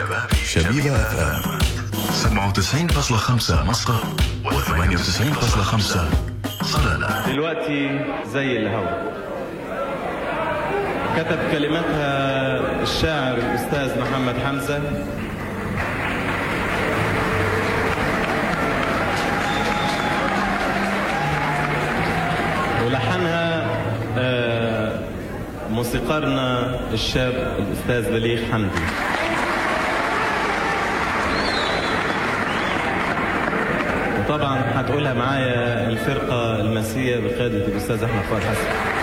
شبيبة اف ام 97.5 مسقط و98.5 صلالة دلوقتي زي الهوا كتب كلماتها الشاعر الأستاذ محمد حمزة ولحنها آه، موسيقارنا الشاب الأستاذ بليغ حمدي وطبعا هتقولها معايا الفرقة المسية بقيادة الأستاذ أحمد فؤاد حسن